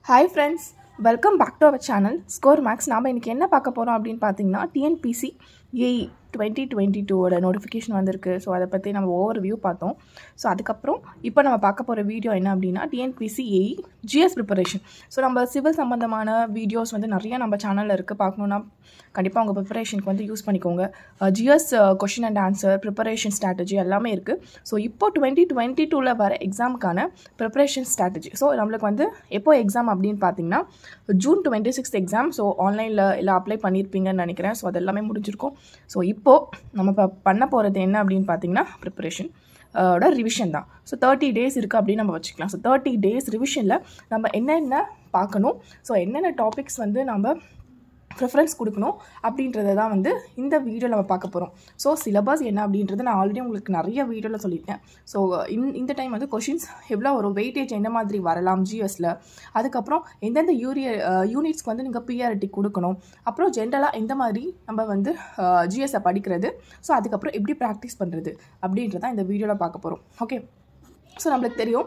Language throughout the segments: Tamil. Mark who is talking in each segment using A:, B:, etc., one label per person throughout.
A: hi friends welcome back to our channel Score Max நாம் இன்றைக்கி என்ன பார்க்க போகிறோம் அப்படின்னு பார்த்தீங்கன்னா டிஎன்பிசி ஏஇ டுவெண்ட்டி டுவெண்ட்டி டூவோட நோட்டிஃபிகேஷன் வந்திருக்கு ஸோ அதை பற்றி நம்ம ஓவர் வியூ பார்த்தோம் ஸோ அதுக்கப்புறம் இப்போ நம்ம பார்க்க போகிற வீடியோ என்ன அப்படின்னா TNPSC AE GS preparation so நம்ம சிவில் சம்மந்தமான வீடியோஸ் வந்து நிறைய நம்ம சேனலில் இருக்குது பார்க்கணுன்னா கண்டிப்பாக உங்கள் ப்ரிப்பரேஷனுக்கு வந்து யூஸ் பண்ணிக்கோங்க GS question and answer preparation strategy எல்லாமே இருக்குது ஸோ இப்போ டுவெண்ட்டி டுவெண்ட்டி டூவில் வர எக்ஸாமுக்கான ப்ரிப்பரேஷன் ஸ்ட்ராட்டஜி ஸோ நம்மளுக்கு வந்து எப்போ எக்ஸாம் அப்படின்னு பார்த்தீங்கன்னா June twenty sixth exam so ஆன்லைனில் எல்லாம் அப்ளை பண்ணியிருப்பீங்கன்னு நினைக்கிறேன் ஸோ அது எல்லாமே முடிஞ்சிருக்கும் ஸோ இப்போது நம்ம இப்போ பண்ண போகிறது என்ன அப்படின்னு பார்த்தீங்கன்னா ப்ரிப்பரேஷன் ஓட ரிவிஷன் தான் ஸோ தேர்ட்டி டேஸ் இருக்குது அப்படின்னு நம்ம வச்சுக்கலாம் ஸோ தேர்ட்டி டேஸ் ரிவிஷனில் நம்ம என்னென்ன பார்க்கணும் ஸோ என்னென்ன டாபிக்ஸ் வந்து நம்ம ப்ரிஃபரன்ஸ் கொடுக்கணும் அப்படின்றத தான் வந்து இந்த வீடியோவில் நம்ம பார்க்க போகிறோம் ஸோ சிலபஸ் என்ன அப்படின்றது நான் ஆல்ரெடி உங்களுக்கு நிறைய வீடியோவில் சொல்லிட்டேன் ஸோ இன் இந்த டைம் வந்து கொஷின்ஸ் எவ்வளோ ஒரு வெயிட்டேஜ் என்ன மாதிரி வரலாம் ஜிஎஸில் அதுக்கப்புறம் எந்தெந்த யூரிய யூனிட்ஸ்க்கு வந்து நீங்கள் பிஆர்டி கொடுக்கணும் அப்புறம் ஜென்ரலாக எந்த மாதிரி நம்ம வந்து ஜிஎஸை படிக்கிறது ஸோ அதுக்கப்புறம் எப்படி ப்ராக்டிஸ் பண்ணுறது அப்படின்றத இந்த வீடியோவில் பார்க்க போகிறோம் ஓகே ஸோ நம்மளுக்கு தெரியும்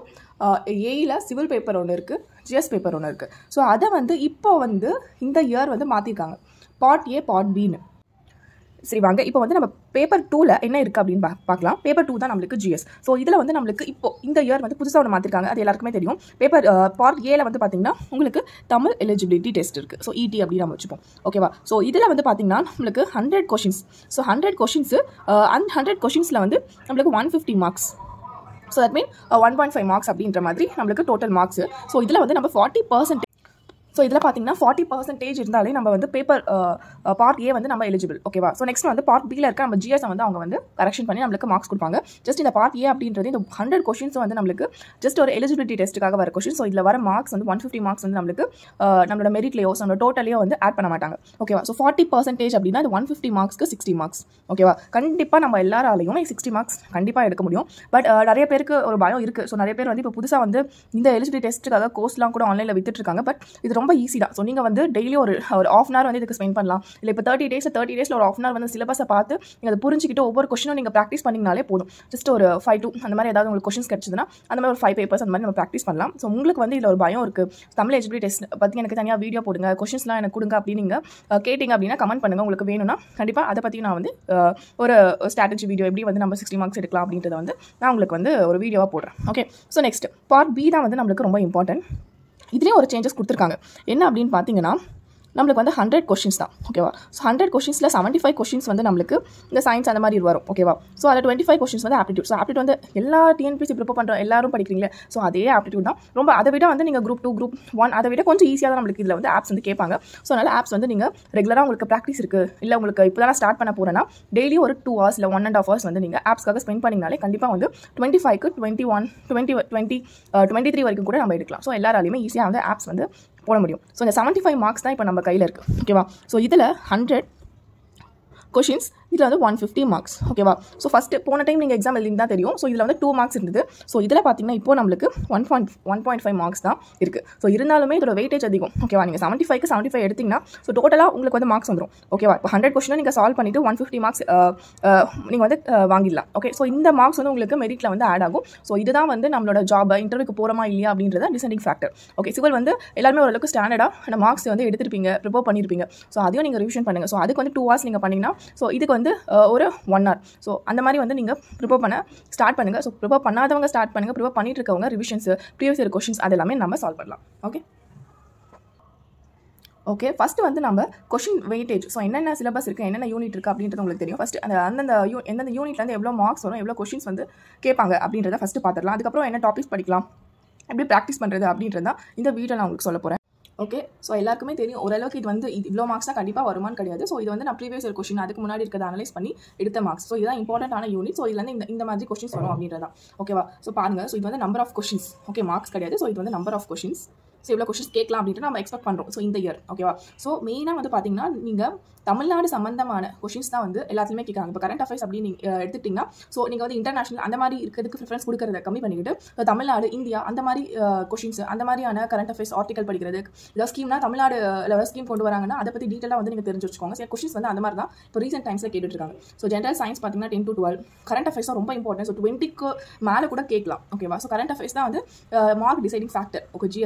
A: ஏயில் சிவில் பேப்பர் ஒன்று இருக்குது ஜிஎஸ் பேப்பர் ஒன்று இருக்குது ஸோ அதை வந்து இப்போ வந்து இந்த இயர் வந்து மாற்றிருக்காங்க பார்ட் ஏ பார்ட் பின்னு சரி வாங்க இப்போ வந்து நம்ம பேப்பர் டூவில் என்ன இருக்குது அப்படின்னு பா பார்க்கலாம் பேப்பர் டூ தான் நம்மளுக்கு ஜிஎஸ் ஸோ இதில் வந்து நம்மளுக்கு இப்போ இந்த இயர் வந்து புதுசாக ஒன்று மாற்றிருக்காங்க அது எல்லாருக்குமே தெரியும் பேப்பர் பார்ட் ஏல வந்து பார்த்தீங்கன்னா உங்களுக்கு தமிழ் எலிஜிபிலிட்டி டெஸ்ட் இருக்குது ஸோ இடி அப்படின்னு நம்ம வச்சுப்போம் ஓகேவா ஸோ இதில் வந்து பார்த்தீங்கன்னா நம்மளுக்கு hundred questions so hundred questions and hundred கொஷின்ஸில் வந்து நம்மளுக்கு one fifty marks so that mean one point five marks அப்படின்ற மாதிரி நம்மளுக்கு டோட்டல் மார்க்ஸ் ஸோ இதில் வந்து நம்ம ஃபார்ட்டி பர்சன்ட் ஸோ இதில் பார்த்தீங்கன்னா ஃபார்ட்டி பர்சன்டேஜ் இருந்தாலே நம்ம வந்து பேப்பர் பார்ட் ஏ வந்து நம்ம எலிஜிபிள் ஓகேவா ஸோ நெக்ஸ்ட் வந்து பார்ட் பியில் இருக்க நம்ம ஜிஎஸ் வந்து அவங்க வந்து கரெக்ஷன் பண்ணி நம்மளுக்கு மார்க்ஸ் கொடுப்பாங்க ஜஸ்ட் இந்த பார்ட் ஏ அப்படின்றது இந்த ஹண்ட்ரட் கொஷின்ஸ் வந்து நம்மளுக்கு ஜஸ்ட் ஒரு எலிஜிபிலிட்டி டெஸ்ட்டுக்காக வர கொஷின் ஸோ இதில் வர மார்க்ஸ் வந்து ஒன் ஃபிஃப்டி மார்க்ஸ் வந்து நம்மளுக்கு நம்மளோட மெரிட்லேயோ நம்மளோட டோட்டலையோ வந்து ஆட் பண்ண மாட்டாங்க ஓகேவா ஸோ ஃபார்ட்டி பர்சன்டேஜ் அப்படின்னா இது ஒன் ஃபிஃப்டி மார்க்ஸ்க்கு சிக்ஸ்டி மார்க்ஸ் ஓகேவா கண்டிப்பாக நம்ம எல்லாராலையும் சிக்ஸ்டி மார்க்ஸ் கண்டிப்பாக எடுக்க முடியும் பட் நிறைய பேருக்கு ஒரு பயம் இருக்குது ஸோ நிறைய பேர் வந்து இப்போ புதுசாக வந்து இந்த எலிஜிபிலிட்டி டெஸ்ட்டுக்காக கோர்ஸ்லாம் கூட ஆன்லைனில் வித்துட்டு இருக்காங்க பட் இது ரொம்ப ஈஸி தான் ஸோ நீங்கள் வந்து டெய்லி ஒரு ஒரு ஆஃப் அன் ஹவர் வந்து இதுக்கு ஸ்பெண்ட் பண்ணலாம் இல்லை இப்போ தேர்ட்டி டேஸ் தேர்ட்டி டேஸில் ஒரு ஆஃப் அன் ஹவர் வந்து சிலபஸை பார்த்து நீங்கள் அதை புரிஞ்சிக்கிட்டு ஒவ்வொரு கொஷனும் நீங்கள் ப்ராக்டிஸ் பண்ணிங்கனாலே போதும் ஜஸ்ட் ஒரு ஃபைவ் டூ அந்த மாதிரி ஏதாவது உங்களுக்கு கொஷின்ஸ் கிடச்சதுன்னா அந்த மாதிரி ஒரு ஃபைவ் பேப்பர்ஸ் அந்த மாதிரி நம்ம ப்ராக்டிஸ் பண்ணலாம் ஸோ உங்களுக்கு வந்து இதில் ஒரு பயம் இருக்குது தமிழ் எலிஜிபிலிட்டி டெஸ்ட் பற்றி எனக்கு தனியாக வீடியோ போடுங்க கொஷின்ஸ்லாம் எனக்கு கொடுங்க அப்படின்னு நீங்கள் கேட்டிங்க அப்படின்னா கமெண்ட் பண்ணுங்கள் உங்களுக்கு வேணும்னா கண்டிப்பாக அதை பற்றி நான் வந்து ஒரு ஸ்ட்ராட்டஜி வீடியோ எப்படி வந்து நம்ம சிக்ஸ்டி மார்க்ஸ் எடுக்கலாம் அப்படின்றத வந்து நான் உங்களுக்கு வந்து ஒரு வீடியோவாக போடுறேன் okay so next part B தான் வந்து நம்மளுக்கு ரொம்ப இம்பார்ட்டன்ட் இதுலேயும் ஒரு சேஞ்சஸ் கொடுத்துருக்காங்க என்ன அப்படின்னு பார்த்தீங்கன்னா நம்மளுக்கு வந்து ஹண்ட்ரட் கொஷின்ஸ் தான் ஓகேவா ஸோ ஹண்ட்ரட் கொஷின்ஸில் செவன்ட்டி ஃபைவ் கொஷின்ஸ் வந்து நம்மளுக்கு இந்த சயின்ஸ் அந்த மாதிரி வரும் ஓகேவா ஸோ அதில் டுவெண்ட்டி ஃபைவ் கொஷின்ஸ் வந்து ஆப்டிடியூட் ஸோ ஆப்டிடியூட் வந்து எல்லா டிஎன்பிசி ப்ரிப்பேர் பண்ணுற எல்லாரும் படிக்கிறீங்களே ஸோ அதே ஆப்டிடியூட் தான் ரொம்ப அதை விட வந்து நீங்கள் குரூப் டூ குரூப் ஒன் அதை விட கொஞ்சம் ஈஸியாக தான் நம்மளுக்கு இதில் வந்து ஆப்ஸ் வந்து கேட்பாங்க ஸோ அதனால் ஆப்ஸ் வந்து நீங்கள் ரெகுலராக உங்களுக்கு ப்ராக்டிஸ் இருக்குது இல்லை உங்களுக்கு இப்போ தான் ஸ்டார்ட் பண்ண போகிறேன்னா டெய்லி ஒரு டூ ஹவர்ஸ் இல்லை ஒன் அண்ட் ஆஃப் ஹவர்ஸ் வந்து நீங்கள் ஆப்ஸ்க்காக ஸ்பெண்ட் பண்ணிங்கனாலே கண்டிப்பாக வந்து டுவெண்ட்டி ஃபைவ்க்கு twenty one twenty twenty twenty three வரைக்கும் கூட நம்ம எடுக்கலாம் ஸோ எல்லாராலையுமே ஈஸியாக வந்து ஆப்ஸ் வந்து போட முடியும் ஸோ இந்த செவன்ட்டி ஃபைவ் மார்க்ஸ் தான் இப்போ நம்ம கையில் இருக்குது ஓகேவா ஸோ இதில் ஹண்ட்ரட் கொஷின்ஸ் இதில் வந்து ஒன் ஃபிஃப்டி மார்க்ஸ் ஓகேவா ஸோ ஃபஸ்ட்டு போன டைம் நீங்கள் எக்ஸாம் எழுதி தான் தெரியும் ஸோ இதில் வந்து டூ மார்க்ஸ் இருந்தது ஸோ இதில் பார்த்தீங்கன்னா இப்போ நம்மளுக்கு one point one point five marks தான் இருக்குது ஸோ இருந்தாலுமே இதோட வெயிட்டேஜ் அதிகம் ஓகேவா நீங்கள் செவன்ட்டி ஃபைவ்க்கு செவன்ட்டி ஃபைவ் எடுத்திங்கன்னா ஸோ டோட்டலாக உங்களுக்கு வந்து மார்க்ஸ் வந்துடும் ஓகேவா இப்போ ஹண்ட்ரட் கொஸ்டினை நீங்கள் சால்வ் பண்ணிவிட்டு ஒன் ஃபிஃப்டி மார்க்ஸ் நீங்கள் வந்து வாங்கிடலாம் ஓகே ஸோ இந்த மார்க்ஸ் வந்து உங்களுக்கு மெரிட்டில் வந்து ஆட் ஆகும் ஸோ இதுதான் வந்து நம்மளோட ஜாப் இன்டர்வியூக்கு போகிறோமா இல்லையா அப்படின்றத டிசைடிங் ஃபேக்டர் ஓகே சிவில் வந்து எல்லாருமே ஓரளவுக்கு ஸ்டாண்டர்டாக அந்த மார்க்ஸ் வந்து எடுத்துருப்பீங்க ப்ரிப்பேர் பண்ணியிருப்பீங்க ஸோ அதையும் நீங்கள் ரிவிஷன் பண்ணுங்கள் ஸோ அதுக்கு வந்து டூ ஹவர்ஸ் நீங்கள் பண்ணிங்கன்னா ஸோ இதுக்கு வந்து ஒரு ஒன் ஹவர் ஸோ அந்த மாதிரி வந்து நீங்கள் ப்ரிப்பேர் பண்ண ஸ்டார்ட் பண்ணுங்கள் ஸோ ப்ரிப்பேர் பண்ணாதவங்க ஸ்டார்ட் பண்ணுங்கள் ப்ரிப்பேர் பண்ணிட்டு இருக்கவங்க ரிவிஷன்ஸ் ப்ரீவியஸ் இயர் கொஷின்ஸ் அது எல்லாமே நம்ம சால்வ் பண்ணலாம் ஓகே ஓகே ஃபஸ்ட்டு வந்து நம்ம கொஷின் வெயிட்டேஜ் ஸோ என்னென்ன சிலபஸ் இருக்குது என்னென்ன யூனிட் இருக்குது அப்படின்றது உங்களுக்கு தெரியும் ஃபஸ்ட்டு அந்த அந்தந்த யூ எந்தெந்த யூனிட்லேருந்து எவ்வளோ மார்க்ஸ் வரும் எவ்வளோ கொஷின்ஸ் வந்து கேட்பாங்க அப்படின்றத ஃபஸ்ட்டு பார்த்துடலாம் அதுக்கப்புறம் என்ன டாபிக்ஸ் படிக்கலாம் எப்படி ப்ராக்டிஸ் பண்ணுறது அப்படின்றது தான் இந்த வீடியோ நான் உங்களுக்கு சொல்ல போகிறேன் ஓகே ஸோ எல்லாருக்குமே தெரியும் ஓரளவுக்கு இது வந்து இது இவ்வளோ மார்க்ஸ் தான் கண்டிப்பாக வருமானு கிடையாது ஸோ இது வந்து நான் ப்ரீவியஸ் இயர் கொஷின் அதுக்கு முன்னாடி இருக்கிறத அனலைஸ் பண்ணி எடுத்த மார்க்ஸ் ஸோ இதுதான் இம்பார்ட்டன்டான யூனிட் ஸோ இதுலேருந்து இந்த இந்த மாதிரி கொஷின்ஸ் வரும் அப்படின்றதா ஓகேவா ஸோ பாருங்கள் ஸோ இது வந்து number of questions okay marks கிடையாது ஸோ இது வந்து நம்பர் ஆஃப் கொஷின்ஸ் ஸோ இவ்வளோ கொஷின்ஸ் கேட்கலாம் அப்படின்ட்டு நம்ம எக்ஸ்பெக்ட் பண்ணுறோம் ஸோ இந்த இயர் ஓகேவா ஸோ மெயினாக வந்து பார்த்தீங்கன்னா நீங்கள் தமிழ்நாடு சம்மந்தமான கொஷின்ஸ் தான் வந்து எல்லாத்துலேயுமே கேட்குறாங்க இப்போ கரண்ட் அஃபேர்ஸ் அப்படின்னு நீங்கள் எடுத்துட்டிங்கன்னா ஸோ நீங்கள் வந்து இன்டர்நேஷனல் அந்த மாதிரி இருக்கிறதுக்கு ப்ரிஃபரன்ஸ் கொடுக்கறத கம்மி பண்ணிக்கிட்டு தமிழ்நாடு இந்தியா அந்த மாதிரி கொஷின்ஸ் அந்த மாதிரியான கரண்ட் அஃபேர்ஸ் ஆர்டிகல் படிக்கிறது ஏதாவது ஸ்கீம்னா தமிழ்நாடு ஏதாவது ஸ்கீம் கொண்டு வராங்கன்னா அதை பற்றி டீட்டெயிலாக வந்து நீங்கள் தெரிஞ்சு வச்சுக்கோங்க சரி கொஷின்ஸ் வந்து அந்த மாதிரி தான் இப்போ ரீசெண்ட் டைம்ஸில் கேட்டுட்டு இருக்காங்க ஸோ ஜென்ரல் சயின்ஸ் பார்த்தீங்கன்னா ten to twelve current affairs ரொம்ப இம்பார்ட்டன்ட் ஸோ டுவெண்ட்டிக்கு மேலே கூட கேட்கலாம் ஓகேவா ஸோ கரண்ட் அஃபேர்ஸ் தான் வந்து மார்க் டிசைடிங் ஃபேக்டர் ஓகே ஜிஎஸ்ல ஈஸியாக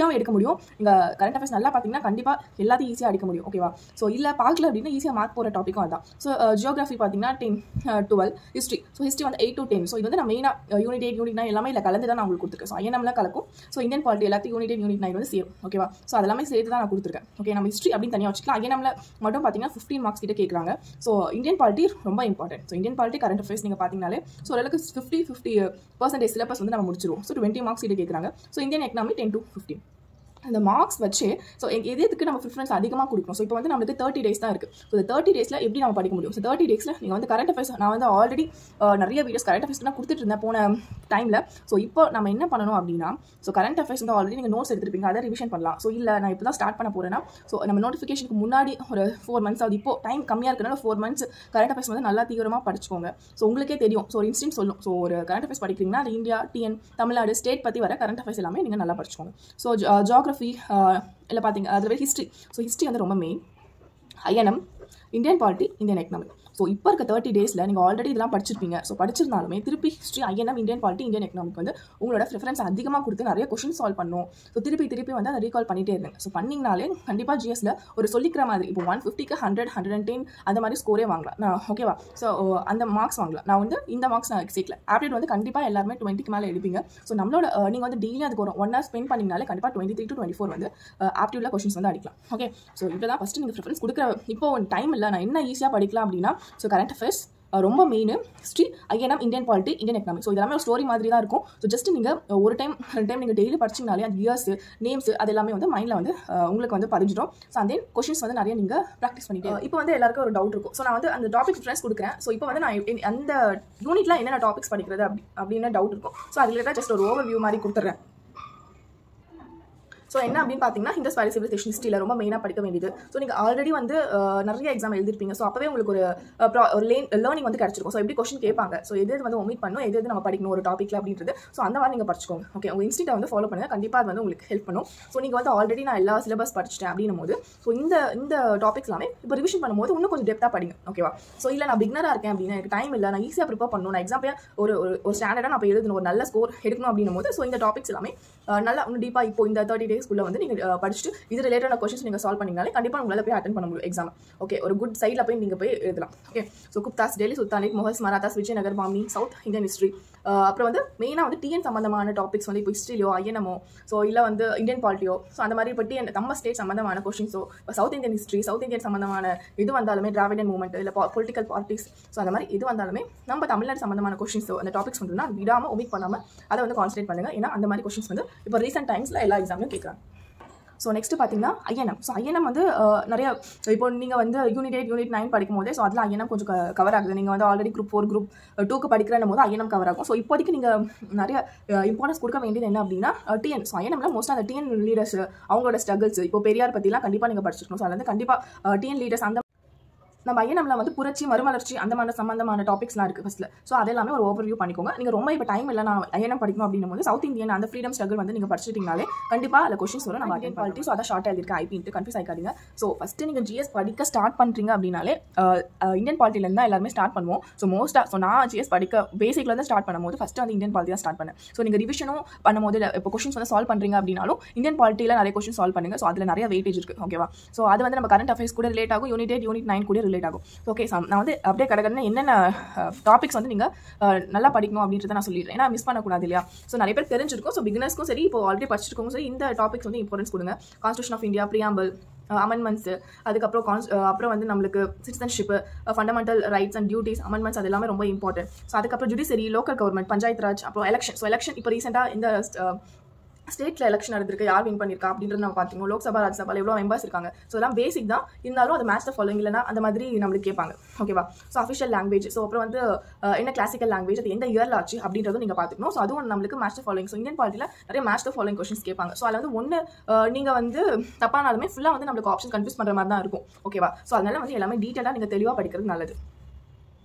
A: ஈஸியாகவும் எடுக்க முடியும் இங்கே கரண்ட் அஃபேர்ஸ் நல்லா பார்த்தீங்கன்னா கண்டிப்பாக எல்லாத்தையும் ஈஸியாக அடிக்க முடியும் ஓகேவா ஸோ இல்லை பார்க்கல அப்படின்னா ஈஸியாக மார்க் போகிற டாப்பிக்கும் அதான் ஸோ ஜியோகிராஃபி பார்த்தீங்கன்னா ten twelve history so history வந்து எயிட் டு டென் ஸோ இது வந்து நான் மெயினாக யூனிட் எயிட் யூனிட் நைன் எல்லாமே இல்லை கலந்து தான் நான் உங்களுக்கு கொடுத்துருக்கேன் ஸோ ஐஎன்எம்ல கலக்கும் ஸோ இந்தியன் பாலிட்டி எல்லாத்தையும் யூனிட் எயிட் யூனிட் நைன் வந்து சேரும் ஓகேவா ஸோ அதெல்லாமே சேர்த்து தான் நான் கொடுத்துருக்கேன் ஓகே நம்ம ஹிஸ்ட்ரி அப்படின்னு தனியாக வச்சுக்கலாம் ஐஎன்எம்ல மட்டும் பார்த்தீங்கன்னா ஃபிஃப்டீன் மார்க்ஸ் கிட்ட கேட்குறாங்க ஸோ இந்தியன் பாலிட்டி ரொம்ப important so Indian polity current affairs நீங்கள் பார்த்தீங்கனாலே ஸோ ஓரளவுக்கு ஃபிஃப்டி ஃபிஃப்டி பர்சன்டேஜ் சிலபஸ் வந்து நம்ம முடிச்சிருவோம் ஸோ டுவெண்ட்டி மார்க்ஸ் கிட்ட கேட்குறாங்க so Indian economy ten to fifteen அந்த மார்க்ஸ் வச்சு ஸோ எது எதுக்கு நம்ம ப்ரிஃபரன்ஸ் அதிகமாக கொடுக்கணும் ஸோ இப்போ வந்து நம்மளுக்கு தேர்ட்டி டேஸ் தான் இருக்குது ஸோ இந்த தேர்ட்டி டேஸில் எப்படி நம்ம படிக்க முடியும் ஸோ தேர்ட்டி டேஸில் நீங்கள் வந்து கரண்ட் அஃபேர்ஸ் நான் வந்து ஆல்ரெடி நிறைய வீடியோஸ் கரண்ட் அஃபேர்ஸ் தான் கொடுத்துட்டு இருந்தேன் போன டைமில் ஸோ இப்போ நம்ம என்ன பண்ணணும் அப்படின்னா ஸோ கரண்ட் அஃபேர்ஸ் வந்து ஆல்ரெடி நீங்கள் நோட்ஸ் எடுத்துருப்பீங்க அதை ரிவிஷன் பண்ணலாம் ஸோ இல்லை நான் இப்போ தான் ஸ்டார்ட் பண்ண போகிறேன்னா ஸோ நம்ம நோட்டிஃபிகேஷனுக்கு முன்னாடி ஒரு ஃபோர் மந்த்ஸ் அது இப்போ டைம் கம்மியாக இருக்கிறனால ஃபோர் மந்த்ஸ் கரண்ட் அஃபேர்ஸ் வந்து நல்லா தீவிரமாக படிச்சுக்கோங்க ஸோ உங்களுக்கே தெரியும் ஸோ ஒரு இன்ஸ்டன்ட் சொல்லும் ஸோ ஒரு கரண்ட் அஃபேர்ஸ் படிக்கிறீங்கன்னா அது இந்தியா டிஎன் தமிழ்நாடு ஸ்டேட் பற்றி வர கரண்ட் அஃபேர்ஸ் எல்லாமே நீங்கள் நல்லா படிச்சுக்கோங்க ஸோ ஜாகிரஃபி இல்லை பார்த்தீங்க அதில் ஹிஸ்ட்ரி ஸோ ஹிஸ்ட்ரி வந்து ரொம்ப main INM Indian polity Indian economic so இப்போ இருக்க தேர்ட்டி டேஸில் நீங்கள் ஆல்ரெடி இதெல்லாம் படிச்சிருப்பீங்க ஸோ படிச்சிருந்தாலுமே திருப்பி history INM Indian polity Indian economic வந்து உங்களோட ப்ரிஃபரன்ஸ் அதிகமாக கொடுத்து நிறைய கொஷின் சால்வ் பண்ணும் ஸோ திருப்பி திருப்பி வந்து அதை ரீகால் பண்ணிட்டே இருங்க ஸோ பண்ணிங்கனாலே கண்டிப்பாக ஜிஎஸ்ல ஒரு சொல்லிக்கிற மாதிரி இப்போ ஒன் ஃபிஃப்டிக்கு ஹண்ட்ரட் ஹண்ட்ரட் அண்ட் டென் அந்த மாதிரி ஸ்கோரே வாங்கலாம் நான் ஓகேவா ஸோ அந்த மார்க்ஸ் வாங்கலாம் நான் வந்து இந்த மார்க்ஸ் நான் சேர்க்கல ஆப்டேட் வந்து கண்டிப்பாக எல்லாருமே டுவெண்ட்டிக்கு மேலே எடுப்பீங்க ஸோ நம்மளோட நீங்கள் வந்து டெய்லி அதுக்கு ஒரு ஒன் ஹவர் ஸ்பெண்ட் பண்ணிங்கனாலே கண்டிப்பாக twenty three to twenty four வந்து ஆப்டிவ்ல கொஷின்ஸ் வந்து அடிக்கலாம் ஓகே ஸோ இப்போ தான் ஃபஸ்ட்டு நீங்கள் ப்ரிஃபரன்ஸ் கொடுக்குற இப்போ டைம் இல்லை நான் என்ன ஈஸியாக படிக்கலாம் அப்படின்னா ஸோ கரண்ட் அஃபேர்ஸ் ரொம்ப main history INM Indian polity Indian economic so இதெல்லாமே ஒரு ஸ்டோரி மாதிரி தான் இருக்கும் ஸோ ஜஸ்ட் நீங்கள் ஒரு டைம் ரெண்டு டைம் நீங்கள் டெய்லி படிச்சிங்கனாலே அது இயர்ஸ் நேம்ஸ் அது எல்லாமே வந்து மைண்டில் வந்து உங்களுக்கு வந்து பதிஞ்சிடும் ஸோ அந்த கொஷின்ஸ் வந்து நிறைய நீங்கள் ப்ராக்டிஸ் பண்ணிட்டு இப்போ வந்து எல்லாருக்கும் ஒரு டவுட் இருக்கும் ஸோ நான் வந்து அந்த டாபிக் ஃப்ரெண்ட்ஸ் கொடுக்குறேன் ஸோ இப்போ வந்து நான் அந்த யூனிட்ல என்னென்ன டாபிக்ஸ் படிக்கிறது அப்படி அப்படின்னு டவுட் இருக்கும் ஸோ அது ரிலேட்டாக ஜஸ்ட் ஒரு ஓவர் வியூ மாதிரி கொடுத்துட்றேன் ஸோ என்ன அப்படின்னு பார்த்தீங்கன்னா இந்த ஸ்பைரி சிவிலைசேஷன் ஹிஸ்ட்ரியில் ரொம்ப மெயினாக படிக்க வேண்டியது ஸோ நீங்கள் ஆல்ரெடி வந்து நிறைய எக்ஸாம் எழுதிருப்பீங்க ஸோ அப்போவே உங்களுக்கு ஒரு ஒரு லேன் லேர்னிங் வந்து கிடச்சிருக்கும் ஸோ எப்படி கொஸ்டின் கேட்பாங்க ஸோ எது வந்து ஒமிட் பண்ணும் எது எது நம்ம படிக்கணும் ஒரு டாப்பிக்கில் அப்படின்றது ஸோ அந்த மாதிரி நீங்கள் படிச்சுக்கோங்க ஓகே உங்கள் இன்ஸ்டியூட்டை வந்து ஃபாலோ பண்ணுங்கள் கண்டிப்பாக அது வந்து உங்களுக்கு ஹெல்ப் பண்ணும் ஸோ நீங்கள் வந்து ஆல்ரெடி நான் எல்லா சிலபஸ் படிச்சிட்டேன் அப்படின்னும் போது ஸோ இந்த இந்த டாபிக்ஸ் எல்லாமே இப்போ ரிவிஷன் பண்ணும்போது இன்னும் கொஞ்சம் டெப்த்தாக படிங்க ஓகேவா ஸோ இல்லை நான் பிக்னராக இருக்கேன் அப்படின்னா எனக்கு டைம் இல்லை நான் ஈஸியாக ப்ரிப்பேர் பண்ணணும் நான் எக்ஸாம் ஒரு ஒரு ஸ்டாண்டர்டாக நான் இப்போ எழுதணும் ஒரு நல்ல ஸ்கோர் எடுக்கணும் அப்படின்னும் போது ஸோ இந்த டாபிக்ஸ் எல்லாமே நல்லா இன்னும் டீப்பாக இப்போ இந்த தேர்ட்டி டேஸ்க்குள்ளே வந்து நீங்கள் படிச்சுட்டு இது ரிலேட்டடான கொஸ்டின்ஸ் நீங்கள் சால்வ் பண்ணிங்கனாலே கண்டிப்பாக உங்களால் போய் அட்டன் பண்ண முடியும் எக்ஸாம் ஓகே ஒரு குட் சைடில் போய் நீங்கள் போய் எழுதலாம் okay so Guptas Delhi sultanate Mughals Marathas Vijayanagar Bahmani South Indian history அப்புறம் வந்து மெயினாக வந்து டிஎன் சம்மந்தமான டாபிக்ஸ் வந்து இப்போ ஹிஸ்ட்ரிலையோ ஐஎன்எமோ ஸோ இல்லை வந்து இந்தியன் பாலிட்டியோ ஸோ அந்த மாதிரி இப்போ டிஎன் நம்ம ஸ்டேட் சம்மந்தமான கொஸ்டின்ஸோ இப்போ South Indian history South Indian சம்மந்தமான இது வந்தாலுமே டிராவிடன் மூவ்மெண்ட் இல்லை பொலிட்டிக்கல் பார்ட்டிஸ் ஸோ அந்த மாதிரி இது வந்தாலுமே நம்ம தமிழ்நாடு சம்மந்தமான கொஸ்டின்ஸோ அந்த டாபிக்ஸ் வந்துன்னா விடாமல் ஒமிட் பண்ணாமல் அதை வந்து கான்சன்ட்ரேட் பண்ணுங்கள் ஏன்னா அந்த மாதிரி கொஸ்டின்ஸ் வந்து இப்போ ரீசெண்ட் டைம்ஸில் எல்லா எக்ஸாம்லையும் கேட்குறாங்க ஸோ நெக்ஸ்ட் பார்த்தீங்கன்னா ஐஎன்எம் ஸோ ஐஎன்எம் வந்து நிறைய இப்போ நீங்கள் வந்து யூனிட் எயிட் யூனிட் நைன் படிக்கும் போதே ஸோ அதில் ஐஎன்எம் கொஞ்சம் கவர் ஆகுது நீங்கள் வந்து ஆல்ரெடி குரூப் ஃபோர் குரூப் டூக்கு படிக்கிறன்னும் போது ஐஎன்எம் கவர் ஆகும் ஸோ இப்போதைக்கு நீங்கள் நிறைய இம்பார்ட்டன்ஸ் கொடுக்க வேண்டியது என்ன அப்படின்னா டிஎன் ஸோ ஐஎன்எம்ல மோஸ்ட்டாக அந்த டிஎன் லீடர்ஸ் அவங்களோட ஸ்ட்ரகிள்ஸ் இப்போ பெரியார் பற்றிலாம் கண்டிப்பாக நீங்கள் படிச்சிருக்கணும் ஸோ அது வந்து கண்டிப்பாக டிஎன் லீடர்ஸ் அந்த நம்ம ஐஎன்எம்ல வந்து புரட்சி மறுமலர்ச்சி அந்த மாதிரி சம்பந்தமான டாபிக்ஸ்லாம் இருக்குது ஃபஸ்ட்டில் ஸோ அது எல்லாமே ஒரு ஓவர் வியூ பண்ணிக்கோங்க நீங்கள் ரொம்ப இப்போ டைம் இல்லை நான் ஐஎன்எம் படிக்கணும் அப்படின்னும் போது சவுத் இந்தியன் அந்த ஃப்ரீடம் ஸ்ட்ரகிள் வந்து நீங்கள் படிச்சிட்டிங்கனாலே கண்டிப்பாக அதில் கொஷின்ஸ் வரும் நம்ம அட்டன் பாலிட்டி ஸோ அதை ஷார்ட் எழுதிருக்கேன் ஐபின்ட்டு கன்ஃபியூஸ் ஆகிக்காதீங்க ஸோ ஃபஸ்ட்டு நீங்கள் ஜிஎஸ் படிக்க ஸ்டார்ட் பண்ணுறீங்க அப்படின்னாலே இந்தியன் பாலிட்டிலேருந்து தான் எல்லாருமே ஸ்டார்ட் பண்ணுவோம் ஸோ மோஸ்ட்டாக ஸோ நான் ஜிஎஸ் படிக்க பேசிக்லேருந்து ஸ்டார்ட் பண்ணும்போது ஃபஸ்ட்டு வந்து இந்தியன் பாலிட்டி தான் ஸ்டார்ட் பண்ணேன் ஸோ நீங்கள் ரிவிஷனும் பண்ணும்போது இப்போ கொஷின்ஸ் வந்து சால்வ் பண்ணுறீங்க அப்படின்னாலும் இந்தியன் பாலிட்டியில் நிறைய கொஷின் சால்வ் பண்ணுங்க ஸோ அதில் நிறைய வெயிட்டேஜ் இருக்குது ஓகேவா ஸோ அது வந்து நம்ம கரண்ட் அஃபேர்ஸ் கூட ரிலேட் ஆகும் யூனிட் எயிட் யூனிட் நைன் கூட ரிலேட் ஆகும் ஓகே நான் வந்து அப்படியே கடற்கன்னு என்னென்ன டாபிக்ஸ் வந்து நீங்கள் நல்லா படிக்கணும் அப்படின்றத நான் சொல்லிடுறேன் ஏன்னா மிஸ் பண்ணக்கூடாது இல்லையா ஸோ நிறைய பேர் தெரிஞ்சிருக்கும் ஸோ பிகினர்ஸ்க்கும் சரி இப்போ ஆல்ரெடி படிச்சிருக்கோம் சரி இந்த டாபிக்ஸ் வந்து இம்பார்ட்டன்ஸ் கொடுங்க constitution of India preamble amendments அதுக்கப்புறம் கான்ஸ் அப்புறம் வந்து நம்மளுக்கு citizenship fundamental rights and duties amendments அது எல்லாமே ரொம்ப இம்பார்ட்டன்ட் ஸோ அதுக்கப்புறம் judiciary local government panchayat raj அப்புறம் எலெக்ஷன் ஸோ எலெக்ஷன் இப்போ ரீசெண்டாக இந்த ஸ்டேட்டில் எலெக்ஷன் நடந்திருக்கு யார் வின் பண்ணியிருக்கா அப்படின்றது நம்ம பார்த்தீங்க லோக்சபா ராஜ்யசபாவில் எவ்வளோ மெம்பர்ஸ் இருக்காங்க ஸோ எல்லாம் பேசிக் தான் இருந்தாலும் அது மேட்ச் த ஃபாலோயிங் இல்லைனா அந்த மாதிரி நம்மளுக்கு கேட்பாங்க ஓகேவா ஸோ அஃபிஷியல் லாங்குவேஜ் ஸோ அப்புறம் வந்து என்ன கிளாசிக்கல் லாங்குவேஜ் அது எந்த இயரில் ஆச்சு அப்படின்றதும் நீங்கள் பார்த்துக்கணும் ஸோ அதுவும் நம்மளுக்கு match the following so Indian பார்ட்டியில் நிறைய மேட்ச் த ஃபாலோயிங் கொஸ்டின்ஸ் கேட்பாங்க ஸோ அதில் வந்து ஒன்று நீங்கள் வந்து தப்பானாலுமே ஃபுல்லாக வந்து நம்மளுக்கு ஆப்ஷன் கன்ஃபியூஸ் பண்ணுற மாதிரி தான் இருக்கும் ஓகேவா ஸோ அதனால வந்து எல்லாமே டீட்டெயிலாக நீங்கள் தெளிவாக படிக்கிறது நல்லது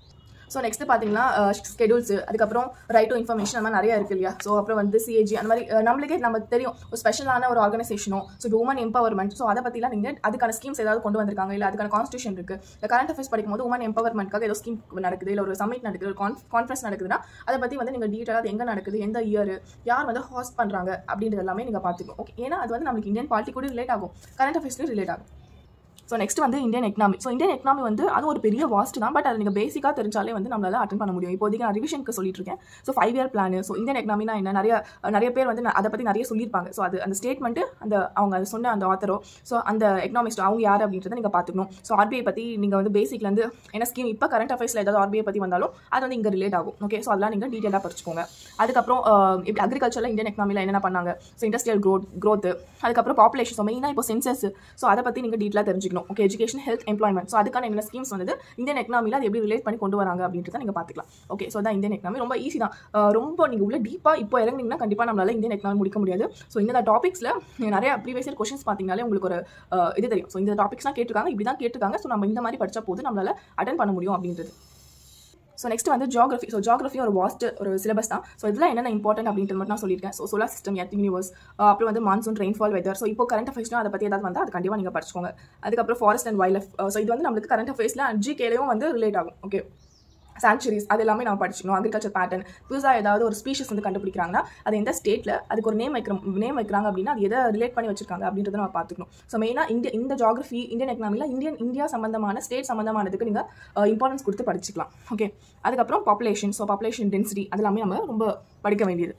A: ஸோ நெக்ஸ்ட் பார்த்தீங்கன்னா ஸ்கெடியூல்ஸ் அதுக்கப்புறம் ரைட் டு இன்ஃபர்மேஷன் அந்த மாதிரி நிறைய இருக்கு இல்லையா ஸோ அப்புறம் வந்து சிஏஜி அந்த மாதிரி அஹ், நம்மளுக்கே நம்ம தெரியும் ஒரு ஸ்பெஷலான ஒரு ஆர்கனைசேஷனோ ஸோ உமன் எம்பவர்மெண்ட் ஸோ அதை பற்றிலாம் நீங்கள் அதுக்கான ஸ்கீம்ஸ் ஏதாவது கொண்டு வந்திருக்காங்க இல்லை அதுக்கான கான்ஸ்டியூஷன் இருக்கு இல்லை கரண்ட் அஃபேர்ஸ் படிக்கும்போது உமன் எம்பவர்மெண்ட்காக ஏதோ ஸ்கீம் நடக்குது இல்லை ஒரு சமிட் நடக்குது ஒரு கான்ஃபரன்ஸ் நடக்குதுன்னா அதை பற்றி வந்து நீங்கள் டீட்டெயிலாக எங்கே நடக்குது எந்த இயர் யார் வந்து ஹாஸ்ட் பண்ணுறாங்க அப்படின்றது எல்லாமே நீங்கள் பார்த்துக்கணும் ஓகே ஏன்னா அது வந்து நம்மளுக்கு இந்தியன் பாலிட்டி கூட ரிலேட் ஆகும் கரண்ட் அஃபேர்ஸ்லையும் ரிலேட் ஆகும் ஸோ நெக்ஸ்ட் வந்து Indian economy so Indian economy வந்து அது ஒரு பெரிய வாஸ்ட் தான் பட் அது நீங்கள் பேசிக்காக தெரிஞ்சாலே வந்து நம்மளால அட்டன் பண்ண முடியும் இப்போதைக்கு நான் ரிவிஷனுக்கு சொல்லிட்டு இருக்கேன் so five year plan so Indian எக்கனாமினா என்ன நிறைய நிறைய பேர் வந்து நான் அதை பற்றி நிறைய சொல்லியிருப்பாங்க ஸோ அது அந்த ஸ்டேட்மெண்ட்டு அந்த அவங்க அது சொன்ன அந்த ஆத்தரோ ஸோ அந்த எக்கனாமிஸ்ட் அவங்க யார் அப்படின்றத நீங்கள் பார்த்துக்கணும் ஸோ ஆர்பிஐ பற்றி நீங்கள் வந்து பேசிக்லேருந்து என்ன ஸ்கீம் இப்போ கரண்ட் அஃபேர்ஸில் ஏதாவது ஆர்பிஐ பற்றி வந்தாலும் அது வந்து இங்கே ரிலேட் ஆகும் ஓகே ஸோ அதெல்லாம் நீங்கள் டீட்டெயிலாக படிச்சுக்கோங்க அதுக்கப்புறம் அஹ், இப்படி அக்ரிகல்ச்சரில் இந்தியன் எக்கனாமியில் என்னென்ன பண்ணாங்க ஸோ இண்டஸ்ட்ரியல் க்ரோத் க்ரோத் அதுக்கப்புறம் பாப்புலேஷன் ஸோ மெயினாக இப்போ சென்சஸ் ஸோ அதை பற்றி நீங்கள் டீட்டெயிலாக தெரிஞ்சுக்கணும் okay education health employment so அதுக்கான என்ன ஸ்கீம்ஸ் வந்து இந்தியன் எக்கனாமியில் அது எப்படி ரிலேட் பண்ணி கொண்டு வராங்க அப்படின்றத நீங்கள் பார்த்துக்கலாம் ஓகே ஸோ தான் இந்தியன் எக்கனாமி ரொம்ப ஈஸி தான் அஹ், ரொம்ப நீங்கள் உள்ள டீப்பாக இப்போ இறங்குனீங்கன்னா கண்டிப்பாக நம்மளால இந்தியன் எக்கனாமி முடிக்க முடியாது ஸோ இந்த டாபிக்ஸில் நிறைய ப்ரீவியஸ் இயர் கொஷின்ஸ் பார்த்தீங்கனாலே உங்களுக்கு ஒரு அஹ், இது தெரியும் ஸோ இந்த டாபிக்ஸ்லாம் கேட்டிருக்காங்க இப்படி தான் கேட்டிருக்காங்க ஸோ நம்ம இந்த மாதிரி படிச்சா போது நம்மளால அட்டன் பண்ண முடியும் அப்படின்றது ஸோ நெக்ஸ்ட் வந்து ஜியாகிரஃபி ஸோ ஜியாகிரஃபி ஒரு வாஸ்ட் ஒரு சிலபஸ் தான் ஸோ இதெல்லாம் என்னென்ன இம்பார்ட்டன்ட் அப்படின்றது மட்டும் நான் சொல்லியிருக்கேன் so solar system earth universe அப்புறம் வந்து மான்சூன் ரெயின்ஃபால் வெதர் ஸோ இப்போ கரண்ட் அஃபேர்ஸ்னா அதை பற்றி ஏதாவது வந்தால் அது கண்டிப்பாக நீங்கள் படிச்சுக்கோங்க அதுக்கப்புறம் forest and wild life so இது வந்து நம்மளுக்கு கரண்ட் அஃபேர்ஸில் ஜிகேலையும் வந்து ரிலேட் ஆகும் ஓகே சாங்சுரிஸ் அது எல்லாமே நம்ம படிச்சுக்கணும் அக்ரிகல்ச்சர் பேட்டர்ன் புதுசாக ஏதாவது ஒரு ஸ்பீஷஸ் வந்து கண்டுபிடிக்கிறாங்கன்னா அது எந்த ஸ்டேட்டில் அதுக்கு ஒரு நேம் வைக்கிறோம் நேம் வைக்கிறாங்க அப்படின்னா அது எதை ரிலேட் பண்ணி வச்சிருக்காங்க அப்படின்றத நம்ம பார்த்துக்கணும் ஸோ மெயினாக இந்திய இந்த ஜாகிரஃபி இந்தியன் எக்கனாமியில் இந்தியன் இந்தியா சம்பந்தமான ஸ்டேட் சம்பந்தமானதுக்கு நீங்கள் இம்பார்ட்டன்ஸ் கொடுத்து படிச்சுக்கலாம் ஓகே அதுக்கப்புறம் பாப்புலேஷன் ஸோ பாப்புலேஷன் டென்சிட்டி அதெல்லாமே நம்ம ரொம்ப படிக்க வேண்டியது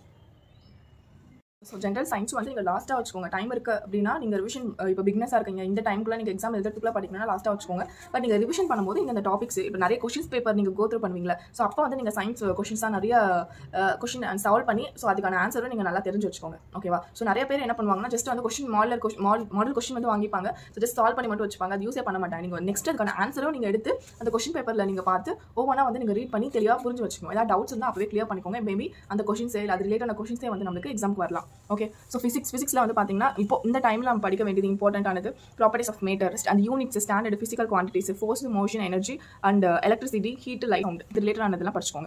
A: ஸோ ஜென்ரல் சயின்ஸ் வந்து நீங்கள் லாஸ்ட்டாக வச்சுக்கோங்க டைம் இருக்குது அப்படின்னா நீங்கள் ரிவிஷன் இப்போ பிக்னஸாக இருக்கீங்க இந்த டைம்க்குள்ள நீங்கள் எக்ஸாம் எழுதுறதுக்குள்ள படிக்கணும்னா லாஸ்ட்டாக வச்சுக்கோங்க பட் நீங்கள் ரிவிஷன் பண்ணும்போது இந்த டாபிக்ஸ் இப்போ நிறைய கொஷின்ஸ் பேப்பர் நீங்கள் கோத்ரூ பண்ணுவீங்களா ஸோ அப்போ வந்து நீங்கள் சயின்ஸ் கொஷின்ஸாக நிறைய கொஷின் சால்வ் பண்ணி ஸோ அதுக்கான ஆன்சரும் நீங்கள் நல்லா தெரிஞ்சு வச்சுக்கோங்க ஓகேவா ஸோ நிறைய பேர் என்ன பண்ணுவாங்கன்னா ஜஸ்ட் வந்து கொஷின் மாடலர் கொஷின் மாடல் கொஷின் வந்து வாங்கிப்பாங்க ஸோ ஜஸ்ட் சால்வ் பண்ணி மட்டும் வச்சுப்பாங்க அது யூஸே பண்ண மாட்டாங்க நீங்கள் நெக்ஸ்ட் அதுக்கான ஆன்சரும் நீங்கள் எடுத்து அந்த கொஷின் பேப்பரில் நீங்கள் பார்த்து ஒவ்வொன்றா வந்து நீங்கள் ரீட் பண்ணி தெளிவாக புரிஞ்சு வச்சுக்கோங்க ஏதாவது டவுட்ஸ் இருந்தால் அப்பவே கிளியர் பண்ணிக்கோங்க மேபி அந்த கொஷின்ஸே இல்லை அது ரிலேட்டான கொஷின்ஸே வந்து நமக்கு எக்ஸாம்க்கு வரலாம் ஓகே ஸோ ஃபிசிக்ஸ் ஃபிசிக்ஸில் வந்து பார்த்தீங்கன்னா இப்போ இந்த டைமில் நம்ம படிக்க வேண்டியது இம்பார்ட்டன்டானது ப்ராப்பர்ட்டிஸ் ஆஃப் மேட்டர் அந்த units standard physical quantities force motion energy and electricity heat light sound இது ரிலேட்டடானதெல்லாம் படிச்சுக்கோங்க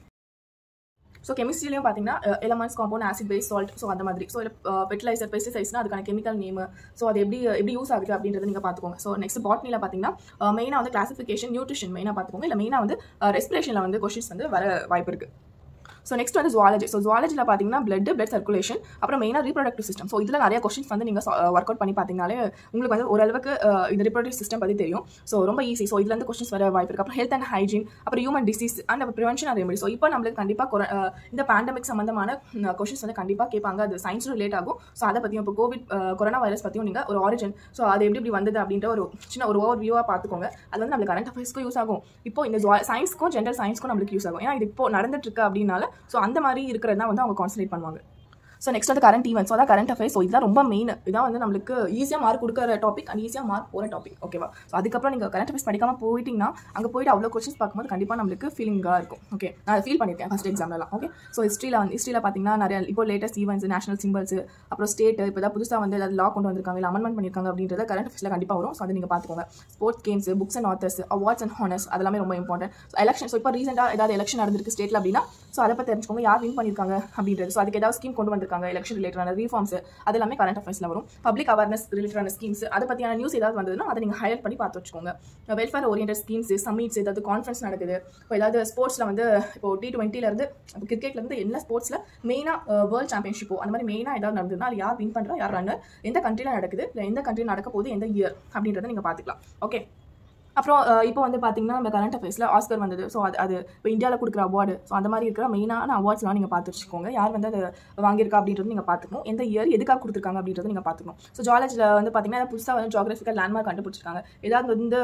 A: ஸோ கெமிஸ்ட்ரிலையும் பார்த்தீங்கன்னா elements compound acid base salt so அந்த மாதிரி ஸோ ஃபெர்டிலைசர் பெஸ்டிசைட்ஸ்னா அதுக்கான கெமிக்கல் நேம் ஸோ அது எப்படி எப்படி யூஸ் ஆகுது அப்படின்றத நீங்கள் பார்த்துக்கோங்க ஸோ நெக்ஸ்ட் பாட்னியில் பார்த்தீங்கன்னா மெயினாக வந்து கிளாசிஃபிகேஷன் நியூட்ரிஷன் மெயினாக பார்த்துக்கோங்க இல்லை மெயினாக வந்து ரெஸ்பிரேஷனில் வந்து கொஷின்ஸ் வந்து வர வாய்ப்பு இருக்குது ஸோ நெக்ஸ்ட் வந்து ஜுவாலஜி ஸோ ஜுவாலஜியில் பார்த்தீங்கன்னா பிளட் பிளட் சர்க்குலேஷன் அப்புறம் மெயினாக ரீப்ரொடக்டிவ் சிஸ்டம் ஸோ இதில் நிறைய கொஸ்டின்ஸ் வந்து நீங்கள் ஒர்க் அவுட் பண்ணி பார்த்தீங்கனாலே உங்களுக்கு வந்து ஓரளவுக்கு அஹ், இந்த ரீப்ரொடக்டிவ் சிஸ்டம் பற்றி தெரியும் ஸோ ரொம்ப ஈஸி ஸோ இதுல இருந்து கொஸ்டின்ஸ் வர வாய்ப்பு இருக்குது அப்புறம் ஹெல்த் அண்ட் ஹைஜீன் அப்புறம் human disease and prevention and remedy so இப்போ நம்மளுக்கு கண்டிப்பாக இந்த பேண்டமிக் சம்மந்தமான கொஸ்டின்ஸ் வந்து கண்டிப்பாக கேட்பாங்க அது சயின்ஸ் ரிலேட் ஆகும் ஸோ அதை பற்றியும் இப்போ கோவிட் கொரோனா வைரஸ் பற்றியும் நீங்கள் ஒரு ஆரிஜின் ஸோ அது எப்படி இப்படி வந்தது அப்படின்ற ஒரு சின்ன ஒரு ஓவர் வியூவாக பார்த்துக்கோங்க அது வந்து நம்மளுக்கு கரண்ட் அஃபேர்ஸ்க்கும் யூஸ் ஆகும் இப்போ இந்த சயின்ஸ்க்கும் ஜென்ரல் சயின்ஸ்க்கும் நம்மளுக்கு யூஸ் ஆகும் ஏன்னா இது இப்போ நடந்துட்டு இருக்கு அப்படின்னால ஸோ அந்த மாதிரி இருக்கிறது தான் வந்து அவங்க கான்சன்ட்ரேட் பண்ணுவாங்க ஸோ நெக்ஸ்ட் வந்து கரண்ட் ஈவெண்ட்ஸ் அதான் கரண்ட் அஃபேர்ஸ் ஸோ இதுதான் ரொம்ப மெயின் இதான் வந்து நம்மளுக்கு ஈஸியாக மார்க் கொடுக்குற டாபிக் அண்ட் ஈஸியாக மார்க் போகிற டாபிக் ஓகேவா ஸோ அதுக்கப்புறம் நீங்கள் கரண்ட் அஃபேர்ஸ் படிக்காமல் போயிட்டீங்கன்னா அங்கே போயிட்டு அவ்வளோ கொஸ்டின்ஸ் பார்க்கும்போது கண்டிப்பாக நம்மளுக்கு ஃபீலிங்காக இருக்கும் ஓகே நான் ஃபீல் பண்ணியிருக்கேன் ஃபஸ்ட் எக்ஸாம்லாம் ஓகே ஸோ ஹிஸ்ட்ரியில் வந்து ஹிஸ்ட்ரியில் பார்த்தீங்கன்னா நிறைய இப்போ லேட்டஸ்ட் ஈவெண்ட்ஸ் நேஷனல் சிம்பிள்ஸ் அப்புறம் ஸ்டேட் இப்போ தான் புதுசாக வந்து ஏதாவது லா கொண்டு வந்திருக்காங்க இல்லை அமெண்ட்மெண்ட் பண்ணியிருக்காங்க அப்படின்றத கரண்ட் அஃபேர்ஸில் கண்டிப்பாக வரும் ஸோ அதை நீங்கள் பார்த்துக்கோங்க sports games books and authors awards and honours அதெல்லாமே ரொம்ப இம்பார்ட்டன்ட் ஸோ எலெக்ஷன் ஸோ இப்போ ரீசெண்டாக ஏதாவது எலெக்ஷன் நடந்திருக்கு ஸ்டேட்டில் அப்படின்னா ஸோ அதை பற்றி தெரிஞ்சுக்கோங்க யார் வின் பண்ணியிருக்காங்க அப்படின்றது ஸோ அதுக்கு ஏதாவது ஸ்கீம் கொண்டு வந்திருக்காங்க எலெக்ஷன் ரிலேட்டடான ரீஃபார்ம்ஸ் அது எல்லாமே கரண்ட் அஃபேர்ஸில் வரும் பப்ளிக் அவேர்னஸ் ரிலேட்டடான ஸ்கீம்ஸ் அதை பற்றியான நியூஸ் ஏதாவது வந்ததுன்னா அதை நீங்கள் ஹைலைட் பண்ணி பார்த்து வச்சுக்கோங்க வெல்ஃபேர் ஓரியன்ட் ஸ்கீம்ஸ் சமிட்ஸ் ஏதாவது கான்ஃபரன்ஸ் நடக்குது இப்போ ஏதாவது ஸ்போர்ட்ஸில் வந்து இப்போ டி டுவெண்ட்டிலேருந்து கிரிக்கெட்லேருந்து என்ன ஸ்போர்ட்ஸில் மெயினாக வேர்ல்ட் சாம்பியன்ஷிப்போ அந்த மாதிரி மெயினாக ஏதாவது நடந்ததுன்னா அது யார் வின் பண்ணுறா யார் ரன்னர் எந்த கண்ட்ரியில் நடக்குது இல்லை எந்த கண்ட்ரியில் நடக்க போகுது எந்த இயர் அப்படின்றத நீங்கள் பார்த்துக்கலாம் ஓகே அப்புறம் அஹ், இப்போ வந்து பார்த்தீங்கன்னா நம்ம கரண்ட் அஃபேர்ஸில் ஆஸ்கர் வந்தது ஸோ அது அது இப்போ இந்தியாவில் கொடுக்குற அவார்டு ஸோ அந்த மாதிரி இருக்கிற மெயினான அவார்ட்ஸ்லாம் நீங்கள் பார்த்து வச்சுக்கோங்க யார் வந்து அதை வாங்கியிருக்கா அப்படின்றது நீங்கள் பார்த்துக்கணும் எந்த இயர் எதுக்காக கொடுத்துருக்காங்க அப்படின்றத நீங்கள் பார்த்துக்கணும் ஸோ ஜாலஜியில் வந்து பார்த்தீங்கன்னா புதுசாக வந்து ஜாகிரபிக்கல் லேண்ட்மார்க் கண்டுபிடிச்சிருக்காங்க ஏதாவது வந்து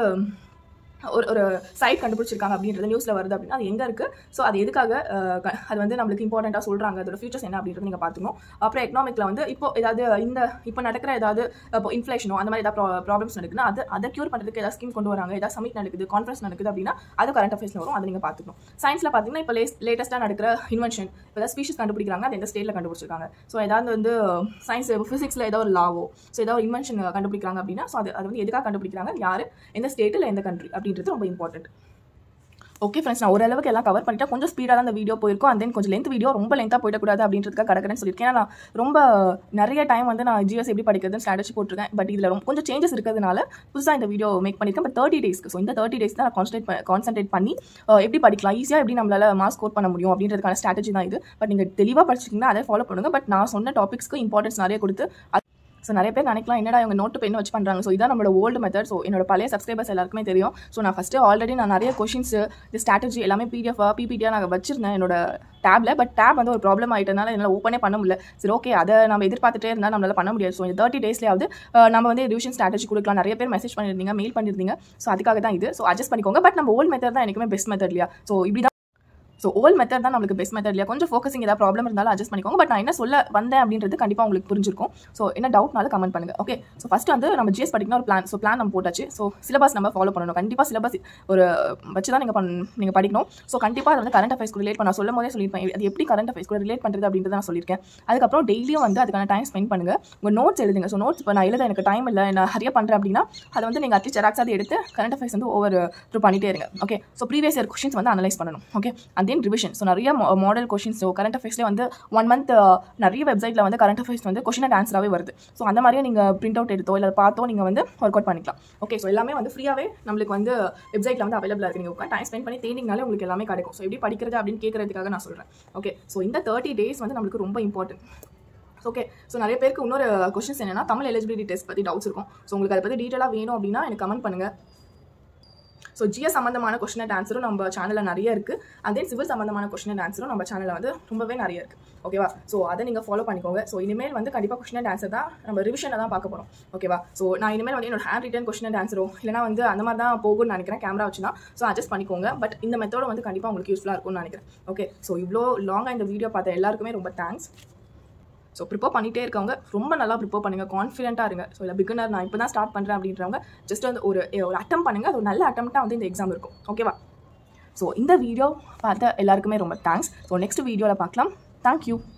A: ஒரு ஒரு சைட் கண்டுபிடிச்சிருக்காங்க அப்படின்றது நியூஸில் வருது அப்படின்னா அது எங்கே இருக்குது ஸோ அது எதுக்காக அஹ், க- அது வந்து நம்மளுக்கு இம்பார்ட்டண்ட்டாக சொல்கிறாங்க அதோட ஃபியூச்சர்ஸ் என்ன அப்படின்றத நீங்கள் பார்த்துக்கணும் அப்புறம் எக்கனாமிக்கில் வந்து இப்போ ஏதாவது இந்த இப்போ நடக்கிற ஏதாவது இப்போ இன்ஃப்ளேஷனோ அந்த மாதிரி ஏதாவது ப்ராப்ளம்ஸ் நடக்குதுன்னா அது அதை க்யூர் பண்ணுறதுக்கு ஏதாவது ஸ்கீம் கொண்டு வராங்க ஏதாவது சமிட் நடக்குது கான்ஃபரன்ஸ் நடக்குது அப்படின்னா அது கரண்ட் அஃபேர்ஸில் வரும் அதை நீங்கள் பார்த்துக்கணும் சயின்ஸில் பார்த்தீங்கன்னா இப்போ லேஸ் லேட்டஸ்ட்டாக நடக்கிற இன்வென்ஷன் இப்போ ஏதாவது ஸ்பீஷஸ் கண்டுபிடிக்கிறாங்க அது எந்த ஸ்டேட்டில் கண்டுபிடிச்சிருக்காங்க ஸோ ஏதாவது வந்து சயின்ஸ் ஃபிசிக்ஸில் ஏதோ ஒரு லாவோ ஸோ ஏதாவது ஒரு இன்வென்ஷன் கண்டுபிடிக்கிறாங்க அப்படின்னா ஸோ அது அது வந்து எதுக்காக கண்டுபிடிக்கிறாங்க யார் எந்த ஸ்டேட் இல்லை எந்த கண்ட்ரி அப்படின்றது ரொம்ப இம்பார்ட்டன்ட் ஓகே ஃப்ரெண்ட்ஸ் நான் ஓரளவுக்கு எல்லாம் கவர் பண்ணிட்டேன் கொஞ்சம் ஸ்பீடாக தான் அந்த வீடியோ போயிருக்கும் அண்ட் தென் கொஞ்சம் லென்த் வீடியோ ரொம்ப லென்த்தாக போயிடக்கூடாது அப்படின்றதுக்காக கடற்கடன்னு சொல்லியிருக்கேன் ஏன்னா நான் ரொம்ப நிறைய டைம் வந்து நான் ஜிஎஸ் எப்படி படிக்கிறதுன்னு ஸ்ட்ராட்டஜி போட்டிருக்கேன் பட் இதில் ரொம்ப கொஞ்சம் சேஞ்சஸ் இருக்கிறதுனால புதுசாக இந்த வீடியோ மேக் பண்ணியிருக்கேன் பட் தேர்ட்டி டேஸ்க்கு ஸோ இந்த தேர்ட்டி டேஸ் தான் நான் கான்சன்ட்ரேட் கான்சன்ட்ரேட் பண்ணி அஹ், எப்படி படிக்கலாம் ஈஸியாக எப்படி நம்மளால மார்க் ஸ்கோர் பண்ண முடியும் அப்படின்றதுக்கான ஸ்ட்ராட்டஜி தான் இது பட் நீங்கள் தெளிவாக படிச்சிங்கன்னா அதை ஃபாலோ பண்ணுங்க பட் நான் சொன்ன டாபிக்ஸ்க்கு இம்பார்ட்டன்ஸ் நிறைய கொடுத்து ஸோ நிறைய பேர் நினைக்கலாம் என்னடா இவங்க நோட்டு பென் வச்சு பண்ணுறாங்க ஸோ இதான் நம்மளோட ஓல்டு மெத்தட் ஸோ என்னோட பழைய சப்ஸ்கிரைபர்ஸ் எல்லாருக்குமே தெரியும் ஸோ நான் ஃபஸ்ட்டு ஆல்ரெடி நான் நிறைய கொஷின்ஸ் இந்த ஸ்ட்ராட்டஜி எல்லாமே பிடிஎஃபாக பிபிடியாக நான் வச்சிருந்தேன் என்னோட டேப்ல பட் டேப் வந்து ஒரு ப்ராப்ளம் ஆகிட்டனால என்னால் ஓப்பனே பண்ண முடியல சரி ஓகே அதை நம்ம எதிர்பார்த்துட்டே இருந்தால் நம்மளால பண்ண முடியாது ஸோ இந்த தேர்ட்டி டேஸ்லேயாவது நம்ம வந்து ரிவிஷன் ஸ்ட்ராட்டஜி கொடுக்கலாம் நிறைய பேர் மெசேஜ் பண்ணியிருந்தீங்க மெயில் பண்ணியிருந்தீங்க ஸோ அதுக்காக தான் இது ஸோ அட்ஜஸ்ட் பண்ணிக்கோங்க பட் நம்ம ஓல்டு மெத்தட் தான் எனக்குமே பெஸ்ட் மெத்தட் இல்லையா ஸோ இப்படி தான் ஸோ ஓல் மெத்தட் தான் நம்மளுக்கு பெஸ்ட் மெத்தட் இல்லையா கொஞ்சம் ஃபோக்கஸிங் ஏதாவது ப்ராப்ளம் இருந்தாலும் அட்ஜஸ்ட் பண்ணிக்கோங்க பட் நான் என்ன சொல்ல வந்தேன் அப்படின்றது கண்டிப்பாக உங்களுக்கு புரிஞ்சிருக்கும் ஸோ என்ன டவுட்னாலும் கமெண்ட் பண்ணுங்க ஓகே ஸோ ஃபஸ்ட்டு வந்து நம்ம ஜிஎஸ் படிக்கணும் ஒரு பிளான் ஸோ பிளான் நம்ம போட்டாச்சு ஸோ சிலபஸ் நம்ம ஃபாலோ பண்ணணும் கண்டிப்பாக சிலபஸ் ஒரு வச்சு தான் நீங்கள் பண் நீங்கள் படிக்கணும் ஸோ கண்டிப்பாக அதை வந்து கரண்ட் அஃபேர்ஸ் கூட ரிலேட் பண்ண சொல்லும் போதே சொல்லியிருப்பேன் அது எப்படி கரண்ட் அஃபேர்ஸ் கூட ரிலேட் பண்ணுறது அப்படின்றத நான் சொல்லியிருக்கேன் அதுக்கப்புறம் டெய்லியும் வந்து அதுக்கான டைம் ஸ்பெண்ட் பண்ணுங்க உங்கள் நோட்ஸ் எழுதுங்க ஸோ நோட்ஸ் இப்போ நான் எழுத எனக்கு டைம் இல்லை நான் ஹரியா பண்ணுறேன் அப்படின்னா அதை வந்து நீங்கள் அட்லீஸ்ட் ஜெராக்ஸாவது எடுத்து கரண்ட் அஃபேர்ஸ் வந்து ஓவர் த்ரூ பண்ணிட்டே இருங்க okay so previous year questions வந்து அனலைஸ் பண்ணணும் okay and then revision so நிறைய மாடல் கொஷின்ஸ் ஸோ கரண்ட் அஃபேர்ஸ்லேயே வந்து ஒன் மந்த் நிறைய வெப்சைட்டில் வந்து கரண்ட் அஃபேர்ஸ் வந்து கொஷின் அண்ட் ஆன்சராகவே வருது ஸோ அந்த மாதிரியே நீங்கள் பிரிண்ட் அவுட் எடுத்தோ இல்லை பார்த்தோ நீங்கள் வந்து ஒர்க் அவுட் பண்ணிக்கலாம் ஓகே ஸோ எல்லாமே வந்து ஃப்ரீயாகவே நம்மளுக்கு வந்து வெப்சைட்டில் வந்து அவைலபிளாக இருக்கு நீங்கள் டைம் ஸ்பெண்ட் பண்ணி தேடிங்கனாலே உங்களுக்கு எல்லாமே கிடைக்கும் ஸோ எப்படி படிக்கிறது அப்படின்னு கேட்கறதுக்காக நான் சொல்கிறேன் ஓகே ஸோ இந்த தேர்ட்டி டேஸ் வந்து நம்மளுக்கு ரொம்ப இம்பார்ட்டன்ட் ஓகே ஸோ நிறைய பேருக்கு இன்னொரு கொஷின்ஸ் என்னன்னா தமிழ் எலிஜிபிலிட்டி டெஸ்ட் பற்றி டவுட்ஸ் இருக்கும் ஸோ உங்களுக்கு அதை பற்றி டீட்டெயிலாக வேணும் அப்படின்னா எனக்கு கமெண்ட் பண்ணுங்கள் ஸோ ஜிஎஸ் சம்மந்தமான கொஷின் அண்ட் ஆன்சரும் நம்ம சேனலில் நிறைய இருக்குது அதே சிவில் சம்மந்தமான கொஷின் அண்ட் ஆன்சரும் நம்ம சேனலில் வந்து ரொம்பவே நிறைய இருக்குது ஓகேவா ஸோ அதை நீங்கள் ஃபாலோ பண்ணிக்கோங்க ஸோ இனிமேல் வந்து கண்டிப்பாக கொஷின் அண்ட் ஆன்சர் தான் நம்ம ரிவிஷனில் தான் பார்க்க போகிறோம் ஓகேவா ஸோ நான் இனிமேல் வந்து என்னோட ஹேண்ட் ரிட்டன் கொஷின் அண்ட் ஆன்சரோ இல்லைனா வந்து அந்த மாதிரி தான் போகும்னு நினைக்கிறேன் கேமரா வச்சு தான் ஸோ அட்ஜஸ்ட் பண்ணிக்கோங்க பட் இந்த மெத்தோட வந்து கண்டிப்பாக உங்களுக்கு யூஸ்ஃபுல்லாக இருக்கும்னு நினைக்கிறேன் ஓகே ஸோ இவ்வளோ லாங்காக இந்த வீடியோ பார்த்த எல்லாருக்குமே ரொம்ப தேங்க்ஸ் ஸோ ப்ரிப்பேர் பண்ணிகிட்டே இருக்கவங்க ரொம்ப நல்லா ப்ரிப்பேர் பண்ணுங்கள் கான்ஃபிடென்ட்டாக இருங்க ஸோ இல்லை பிகினர் நான் இப்போ தான் ஸ்டார்ட் பண்ணுறேன் அப்படின்றவங்க ஜஸ்ட் வந்து ஒரு ஒரு அட்டம் பண்ணுங்கள் அது ஒரு நல்ல அட்டம்ப்டாக வந்து இந்த எக்ஸாம் இருக்கும் ஓகேவா ஸோ இந்த வீடியோ பார்த்த எல்லாருக்குமே ரொம்ப தேங்க்ஸ் ஸோ நெக்ஸ்ட் வீடியோவில் பார்க்கலாம் தேங்க்யூ